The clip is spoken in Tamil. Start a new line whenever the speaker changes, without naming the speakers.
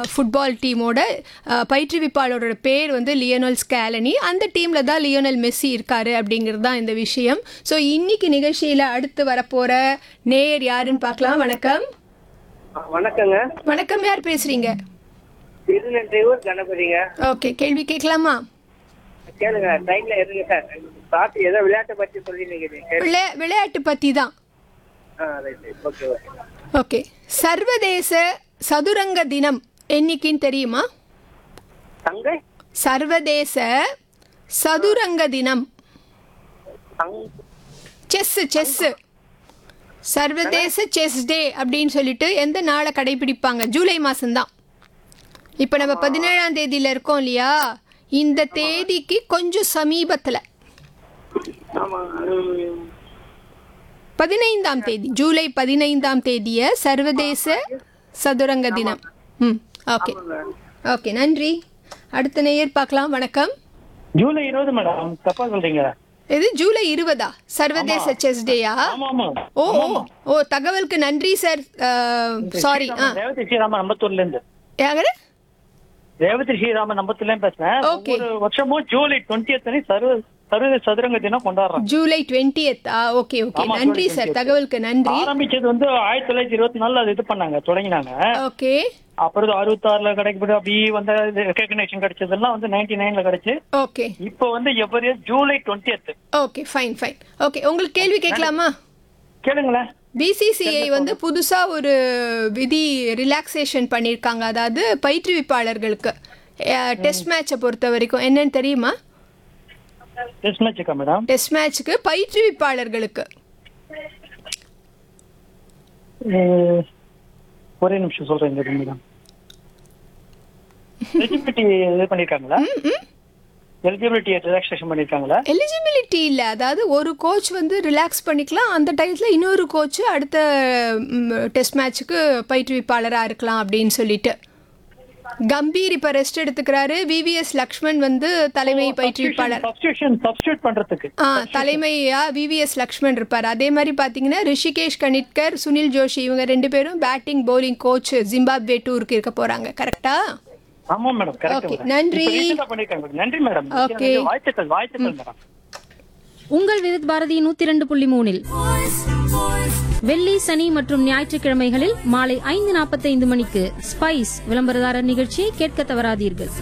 ஃபுட்பால் டீமோட அஹ், பயிற்றுவிப்பாளரோட பேர் வந்து லியோனல் ஸ்கேலனி அந்த டீமில் தான் லியோனல் மெஸ்ஸி இருக்காரு அப்படிங்கிறது தான் இந்த விஷயம் ஸோ இன்னைக்கு நிகழ்ச்சியில் அடுத்து வரப்போகிற நேயர் யாருன்னு பார்க்கலாம் வணக்கம்
ஆ, வணக்கங்க
வணக்கம் யார் பேசுகிறீங்க
திருநெல்வேலூர் கணபதிங்க
ஓகே கேள்வி கேட்கலாமா
கேளுங்க ட்ரெயின்ல இருங்க சார் பார்த்து ஏதோ விளையாட்டை பத்தி சொல்லி
விளையா விளையாட்டு பற்றி தான்
ஓகே ஓகே
ஓகே சர்வதேச சதுரங்க தினம் என்னைக்குன்னு தெரியுமா
தங்கை
சர்வதேச சதுரங்க தினம்
தங்
செஸ் செஸ் சர்வதேச செஸ் டே அப்படின்னு சொல்லிட்டு எந்த நாளை கடைபிடிப்பாங்க ஜூலை மாதம்தான் இப்போ நம்ம பதினேழாம் தேதியில் இருக்கோம் இல்லையா இந்த தேதிக்கு கொஞ்சம் சமீபத்தில்
ஆமா ம்,
பதினைந்தாம் தேதி ஜூலை பதினைந்தாம் தேதியை சர்வதேச சதுரங்க தினம் ம் ஓகே ஓகே நன்றி அடுத்த நேயர் பார்க்கலாம் வணக்கம்
ஜூலை இருபது மேடம் தப்பா சொல்றீங்க
இது ஜூலை இருபதா சர்வதேச செஸ் டேயா
ஆமா ஆமா
ஓ ஓ ஓ தகவலுக்கு நன்றி சார் சாரி ஆ
ரேவதி ஸ்ரீராமன் நம்பத்தூர்ல இருந்து
யாரு
ரேவதி ஸ்ரீராமன் நம்பத்தூர்ல இருந்து பேசுறேன்
Okay.
ஒரு வருஷமும் ஜூலை டுவெண்ட்டி சர்வ சர்வதேச சதுரங்க தினம் கொண்டாடுறோம்
ஜூலை டுவெண்ட்டியத் ஆ ஓகே ஓகே
ஆமா,
நன்றி
July
சார்
20th.
தகவலுக்கு நன்றி
ஆரம்பிச்சது வந்து ஆயிரத்தி தொள்ளாயிரத்தி இருபத்தி நாலுல அது இது பண்ணாங்க தொடங்கினாங்க
ஓகே
அப்புறம் அறுபத்தி ஆறுல கிடைக்கப்பட்டு அப்படியே வந்த ரெக்கக்னேஷன் கிடைச்சதெல்லாம் வந்து நைன்டி நைன்ல கிடைச்சு
ஓகே
இப்போ வந்து every July twenty
okay fine fine okay உங்களுக்கு கேள்வி கேட்கலாமா
கேளுங்களேன்
பிசிசிஐ வந்து புதுசா ஒரு விதி ரிலாக்ஸேஷன் பண்ணியிருக்காங்க அதாவது பயிற்றுவிப்பாளர்களுக்கு டெஸ்ட் மேட்சை பொறுத்த வரைக்கும் என்னன்னு தெரியுமா
டெஸ்ட் மேட்சுக்கா மேடம்
டெஸ்ட் மேட்ச்சுக்கு பயிற்றுவிப்பாளர்களுக்கு
ஒரே நிமிஷம் சொல்றேன் இந்த மேடம் எலிஜிபிலிட்டி இது பண்ணிருக்காங்களா எலிஜிபிலிட்டி ரிலாக்ஸேஷன் பண்ணிருக்காங்களா
எலிஜிபிலிட்டி இல்லை அதாவது ஒரு கோச் வந்து ரிலாக்ஸ் பண்ணிக்கலாம் அந்த டயத்தில் இன்னொரு கோச் அடுத்த டெஸ்ட் மேட்ச்சுக்கு பயிற்றுவிப்பாளராக இருக்கலாம் அப்படின்னு சொல்லிட்டு கம்பீர் இப்போ ரெஸ்ட் எடுத்துக்கிறாரு விவிஎஸ் லக்ஷ்மண் வந்து தலைமை பயிற்றுவிப்பாளர்
சப்ஸ்டியூஷன் சப்ஸ்டியூட் பண்றதுக்கு
ஆ தலைமையா விவிஎஸ் லக்ஷ்மண் இருப்பார் அதே மாதிரி பார்த்தீங்கன்னா ரிஷிகேஷ் கணிட்கர் சுனில் ஜோஷி இவங்க ரெண்டு பேரும் பேட்டிங் bowling கோச் ஜிம்பாப்வே டூருக்கு இருக்க போறாங்க கரெக்டா
ஆமா மேடம் கரெக்ட்
Okay, நன்றி.
பண்ணிருக்காங்க நன்றி மேடம்
Okay.
வாழ்த்துக்கள் வாழ்த்துக்கள் மேடம்
உங்கள் விருத் பாரதி நூத்தி ரெண்டு புள்ளி மூணில் வெள்ளி சனி மற்றும் ஞாயிற்றுக்கிழமைகளில் மாலை ஐந்து நாற்பத்தைந்து மணிக்கு ஸ்பைஸ் விளம்பரதாரர் நிகழ்ச்சியை கேட்க தவறாதீர்கள்